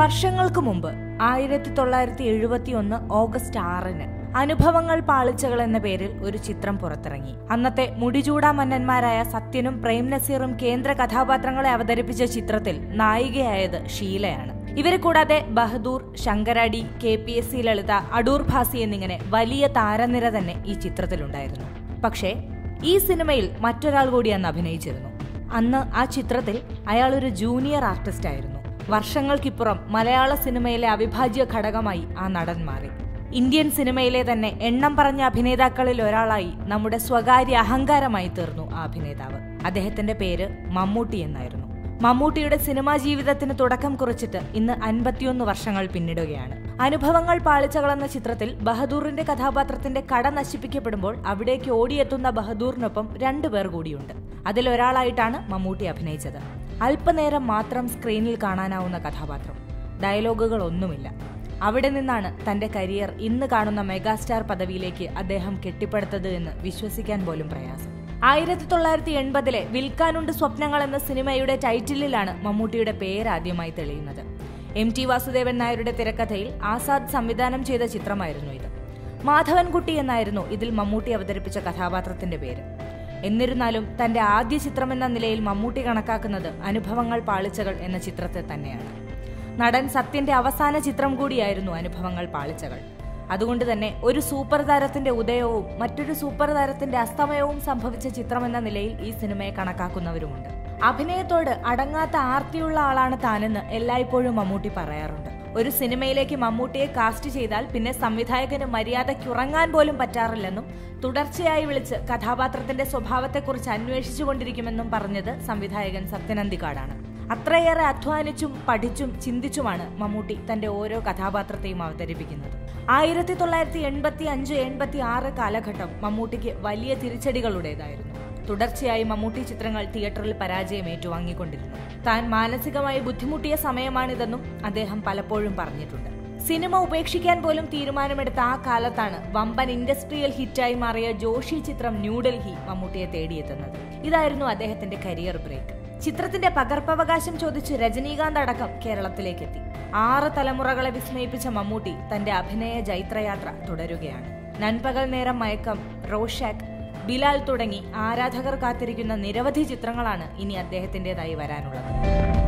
വർഷങ്ങൾക്ക് മുമ്പ് ആയിരത്തി തൊള്ളായിരത്തി എഴുപത്തി ഒന്ന് ഓഗസ്റ്റ് ആറിന് അനുഭവങ്ങൾ പാളിച്ചകൾ എന്ന പേരിൽ ഒരു ചിത്രം പുറത്തിറങ്ങി അന്നത്തെ മുടിചൂടാ മന്നന്മാരായ സത്യനും പ്രേം നസീറും കേന്ദ്ര കഥാപാത്രങ്ങളെ അവതരിപ്പിച്ച ചിത്രത്തിൽ നായികയായത് ഷീലയാണ് ഇവരെ കൂടാതെ Bahadur Sankaradi K P S C Lalitha Adoor Bhasi എന്നിങ്ങനെ വലിയ താരനിര തന്നെ ഈ ചിത്രത്തിലുണ്ടായിരുന്നു പക്ഷേ ഈ സിനിമയിൽ മറ്റൊരാൾ കൂടി അന്ന് അഭിനയിച്ചിരുന്നു അന്ന് ആ ചിത്രത്തിൽ അയാൾ ഒരു ജൂനിയർ ആർട്ടിസ്റ്റ് ആയിരുന്നു വർഷങ്ങൾക്കിപ്പുറം മലയാള സിനിമയിലെ അവിഭാജ്യ ഘടകമായി ആ നടൻ മാറി ഇന്ത്യൻ സിനിമയിലെ തന്നെ എണ്ണം പറഞ്ഞ അഭിനേതാക്കളിൽ ഒരാളായി നമ്മുടെ സ്വകാര്യ അഹങ്കാരമായി തീർന്നു ആ അഭിനേതാവ് അദ്ദേഹത്തിന്റെ പേര് മമ്മൂട്ടി എന്നായിരുന്നു മമ്മൂട്ടിയുടെ സിനിമാ ജീവിതത്തിന് തുടക്കം കുറിച്ചിട്ട് ഇന്ന് അൻപത്തിയൊന്ന് വർഷങ്ങൾ പിന്നിടുകയാണ് അനുഭവങ്ങൾ പാളിച്ചകൾ എന്ന ചിത്രത്തിൽ ബഹദൂറിന്റെ കഥാപാത്രത്തിന്റെ കട നശിപ്പിക്കപ്പെടുമ്പോൾ അവിടേക്ക് ഓടിയെത്തുന്ന ബഹദൂറിനൊപ്പം രണ്ടുപേർ കൂടിയുണ്ട് അതിലൊരാളായിട്ടാണ് മമ്മൂട്ടി അഭിനയിച്ചത് അല്പനേരം മാത്രം സ്ക്രീനിൽ കാണാനാവുന്ന കഥാപാത്രം ഡയലോഗുകൾ ഒന്നുമില്ല അവിടെ നിന്നാണ് തന്റെ കരിയർ ഇന്ന് കാണുന്ന മെഗാസ്റ്റാർ പദവിയിലേക്ക് അദ്ദേഹം കെട്ടിപ്പടുത്തത് എന്ന് വിശ്വസിക്കാൻ പോലും പ്രയാസം ആയിരത്തി തൊള്ളായിരത്തി എൺപതിലെ വിൽക്കാനുണ്ട് സ്വപ്നങ്ങൾ എന്ന സിനിമയുടെ ടൈറ്റിലിലാണ് മമ്മൂട്ടിയുടെ പേര് ആദ്യമായി തെളിയുന്നത് എം ടി വാസുദേവൻ നായരുടെ തിരക്കഥയിൽ ആസാദ് സംവിധാനം ചെയ്ത ചിത്രമായിരുന്നു ഇത് മാധവൻകുട്ടി എന്നായിരുന്നു ഇതിൽ മമ്മൂട്ടി അവതരിപ്പിച്ച കഥാപാത്രത്തിന്റെ പേര് എന്നിരുന്നാലും തന്റെ ആദ്യ ചിത്രമെന്ന നിലയിൽ മമ്മൂട്ടി കണക്കാക്കുന്നത് അനുഭവങ്ങൾ പാളിച്ചകൾ എന്ന ചിത്രത്തെ തന്നെയാണ് നടൻ സത്യന്റെ അവസാന ചിത്രം കൂടിയായിരുന്നു അനുഭവങ്ങൾ പാളിച്ചകൾ അതുകൊണ്ട് തന്നെ ഒരു സൂപ്പർ താരത്തിന്റെ ഉദയവും മറ്റൊരു സൂപ്പർ താരത്തിന്റെ അസ്തമയവും സംഭവിച്ച ചിത്രമെന്ന നിലയിൽ ഈ സിനിമയെ കണക്കാക്കുന്നവരുമുണ്ട് അഭിനയത്തോട് അടങ്ങാത്ത ആർത്തിയുള്ള ആളാണ് താനെന്ന് എല്ലായ്പ്പോഴും മമ്മൂട്ടി പറയാറുണ്ട് ഒരു സിനിമയിലേക്ക് മമ്മൂട്ടിയെ കാസ്റ്റ് ചെയ്താൽ പിന്നെ സംവിധായകന് മര്യാദയ്ക്കുറങ്ങാൻ പോലും പറ്റാറില്ലെന്നും തുടർച്ചയായി വിളിച്ച് കഥാപാത്രത്തിന്റെ സ്വഭാവത്തെക്കുറിച്ച് അന്വേഷിച്ചുകൊണ്ടിരിക്കുമെന്നും പറഞ്ഞത് സംവിധായകൻ സത്യനന്ദിക്കാടാണ് അത്രയേറെ അധ്വാനിച്ചും പഠിച്ചും ചിന്തിച്ചുമാണ് മമ്മൂട്ടി തന്റെ ഓരോ കഥാപാത്രത്തെയും അവതരിപ്പിക്കുന്നത് ആയിരത്തി തൊള്ളായിരത്തി എൺപത്തി അഞ്ച് എൺപത്തി ആറ് കാലഘട്ടം മമ്മൂട്ടിക്ക് വലിയ തിരിച്ചടികളുടേതായിരുന്നു തുടർച്ചയായി മമ്മൂട്ടി ചിത്രങ്ങൾ തിയേറ്ററിൽ പരാജയം ഏറ്റുവാങ്ങിക്കൊണ്ടിരുന്നു താൻ മാനസികമായി ബുദ്ധിമുട്ടിയ സമയമാണിതെന്നും അദ്ദേഹം പലപ്പോഴും പറഞ്ഞിട്ടുണ്ട് സിനിമ ഉപേക്ഷിക്കാൻ പോലും തീരുമാനമെടുത്ത ആ കാലത്താണ് വമ്പൻ ഇൻഡസ്ട്രിയൽ ഹിറ്റായി മാറിയ ജോഷി ചിത്രം ന്യൂഡൽഹി മമ്മൂട്ടിയെ തേടിയെത്തുന്നത് ഇതായിരുന്നു അദ്ദേഹത്തിന്റെ കരിയർ ബ്രേക്ക് ചിത്രത്തിന്റെ പകർപ്പവകാശം ചോദിച്ച് രജനീകാന്ത് അടക്കം കേരളത്തിലേക്കെത്തി ആറ് തലമുറകളെ വിസ്മയിപ്പിച്ച മമ്മൂട്ടി തന്റെ അഭിനയ ജൈത്രയാത്ര തുടരുകയാണ് നൻപകൽ നേരം മയക്കം റോഷാക്ക് ബിലാൽ തുടങ്ങി ആരാധകർ കാത്തിരിക്കുന്ന നിരവധി ചിത്രങ്ങളാണ് ഇനി അദ്ദേഹത്തിൻ്റെതായി വരാനുള്ളത്